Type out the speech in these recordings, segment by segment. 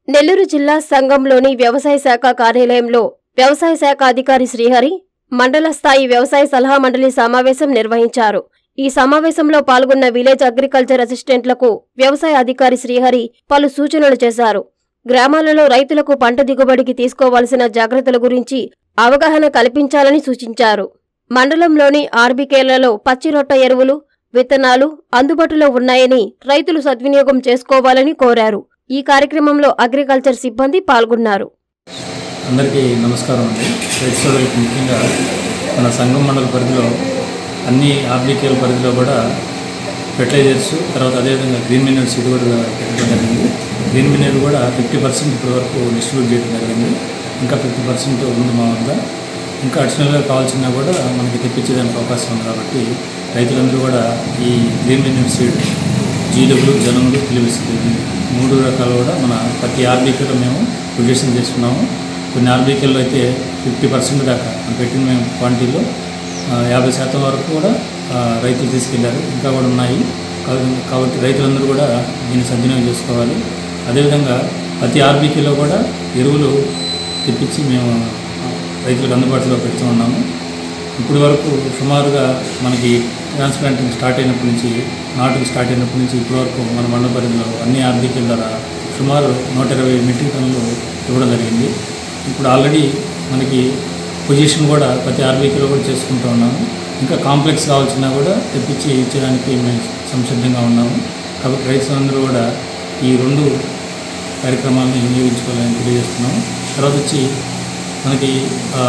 నెల్లూరు జిల్లా సంఘంలోని వ్యవసాయ శాఖ కార్యాలయంలో వ్యవసాయ శాఖ అధికారి శ్రీహరి మండల స్థాయి వ్యవసాయ సలహా మండలి సమావేశం నిర్వహించారు ఈ సమావేశంలో పాల్గొన్న విలేజ్ అగ్రికల్చర్ అసిస్టెంట్లకు వ్యవసాయ అధికారి శ్రీహరి పలు సూచనలు చేశారు గ్రామాలలో రైతులకు పంట దిగుబడికి తీసుకోవాల్సిన జాగ్రత్తల గురించి అవగాహన కల్పించాలని సూచించారు మండలంలోని ఆర్బీకేలలో పచ్చిరొట్ట ఎరువులు విత్తనాలు అందుబాటులో ఉన్నాయని రైతులు సద్వినియోగం చేసుకోవాలని కోరారు ఈ కార్యక్రమంలో అగ్రికల్చర్ సిబ్బంది పాల్గొన్నారు అందరికీ నమస్కారం అండి రైతు సోదరులకు ముఖ్యంగా మన సంఘం మండల పరిధిలో అన్ని ఆర్బీకేల పరిధిలో కూడా ఫెర్టిలైజర్స్ తర్వాత అదేవిధంగా గ్రీన్ మినరల్ సీడ్ కూడా పెట్టడం జరిగింది గ్రీన్ మినరల్ కూడా ఫిఫ్టీ పర్సెంట్ ఇప్పటి వరకు డిస్ట్రిబ్యూట్ చేయడం జరిగింది ఇంకా ఫిఫ్టీ పర్సెంట్ ఉంది మా వద్ద ఇంకా అడిషనల్గా కావాల్సినా కూడా మనకి తెప్పించేదానికి అవకాశం ఉంది కాబట్టి రైతులందరూ కూడా ఈ గ్రీన్ మినరల్ సీడ్ జీడబ్ల్యూ జనములు పిలిపిస్తుంది మూడు రకాలు కూడా మన ప్రతి ఆర్బీకేలో మేము ప్రొడ్యూషన్ చేస్తున్నాము కొన్ని ఆర్బీకేల్లో అయితే ఫిఫ్టీ పర్సెంట్ దాకా మనం పెట్టిన మేము క్వాంటిటీలో ఆ, యాభై శాతం వరకు కూడా ఆ, రైతులు తీసుకెళ్లారు ఇంకా కూడా ఉన్నాయి కాబట్టి కాబట్టి రైతులందరూ కూడా దీన్ని సద్వినియోగం చేసుకోవాలి అదేవిధంగా ప్రతి ఆర్బీకేలో కూడా ఎరువులు తెప్పించి మేము రైతులకు అందుబాటులో పెడుతూ ఉన్నాము ఇప్పటి వరకు సుమారుగా మనకి ట్రాన్స్ప్లాంటింగ్ స్టార్ట్ అయినప్పటి నుంచి నాటుకు స్టార్ట్ అయినప్పటి నుంచి ఇప్పటి వరకు మన మండల పరిధిలో అన్ని ఆర్బీకేల ద్వారా సుమారు నూట ఇరవై మెట్రిక్ టన్నులు ఇవ్వడం జరిగింది ఇప్పుడు ఆల్రెడీ మనకి పొజిషన్ కూడా ప్రతి ఆర్బీకేలో కూడా చేసుకుంటూ ఉన్నాము ఇంకా కాంప్లెక్స్ కావాల్సినా కూడా తెప్పించి ఇచ్చడానికి మేము సంసిద్ధంగా ఉన్నాము కాబట్టి రైతులందరూ కూడా ఈ రెండు కార్యక్రమాలను వినియోగించుకోవాలని తెలియజేస్తున్నాము తర్వాత వచ్చి మనకి ఆ,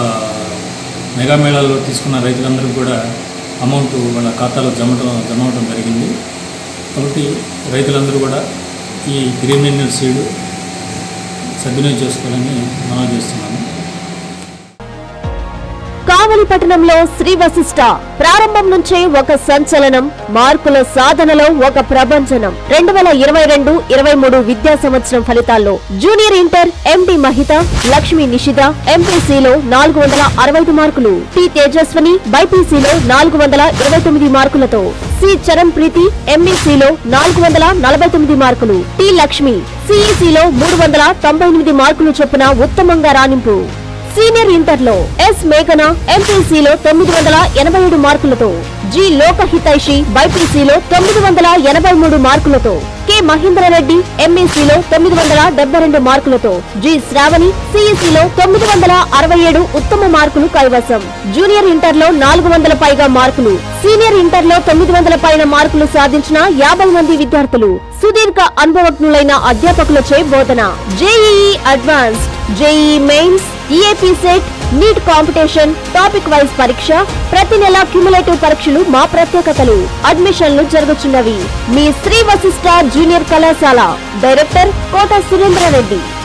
మెగా మేళాల్లో తీసుకున్న రైతులందరికీ కూడా అమౌంట్ వాళ్ళ ఖాతాలో జమ జమ అవడం జరిగింది కాబట్టి రైతులందరూ కూడా ఈ గ్రీన్ మినరల్ సీడ్ సద్వినియోగం చేసుకోవాలని మనం చేస్తున్నాము కావలి పట్టణంలో శ్రీ వశిష్ట ప్రారంభం నుంచే ఒక సంచలనం మార్కుల సాధనలో ఒక ప్రభంజనం రెండు వేల ఇరవై రెండు ఇరవై మూడు విద్యా సంవత్సరం ఫలితాల్లో junior inter MD Mahitha Lakshmi Nishitha ఎంపీసీలో నాలుగు వందల అరవై ఐదు మార్కులు టి తేజస్వని బైపీసీలో నాలుగు వందల ఇరవై తొమ్మిది మార్కులతో సి చరణ్ ప్రీతి ఎంఈసీలో నాలుగు వందల నలభై తొమ్మిది మార్కులు టి లక్ష్మి సిఈసీలో మూడు వందల తొంభై ఎనిమిది మార్కులు చొప్పున ఉత్తమంగా రాణింపు సీనియర్ ఇంటర్ లో ఎస్ మేఘన ఎంపీసీలో తొమ్మిది వందల ఎనభై ఏడు మార్కులతో జి లోకహితైషి బైపీసీలో తొమ్మిది వందల ఎనభై మూడు మార్కులతో కె మహేంద్రరెడ్డి ఎంఈసీలో తొమ్మిది వందల డెబ్బై రెండు మార్కులతో జి శ్రావణి సిఈసీలో తొమ్మిది వందల అరవై ఏడు ఉత్తమ మార్కులు కైవసం జూనియర్ ఇంటర్ లో నాలుగు వందల పైగా మార్కులు సీనియర్ ఇంటర్ లో తొమ్మిది వందల పైన మార్కులు సాధించిన యాభై మంది విద్యార్థులు సుదీర్ఘ అనుభవజ్ఞులైన అధ్యాపకులచే బోధన JEE advanced JEE mains EAPCET NEET competition topic wise పరీక్ష ప్రతి నెల క్యుములేటివ్ పరీక్షలు మా ప్రత్యేకతలు అడ్మిషన్లు జరుగుతున్నవి మీ శ్రీ వశిష్ట జూనియర్ కళాశాల డైరెక్టర్ కోట సురేంద్రారెడ్డి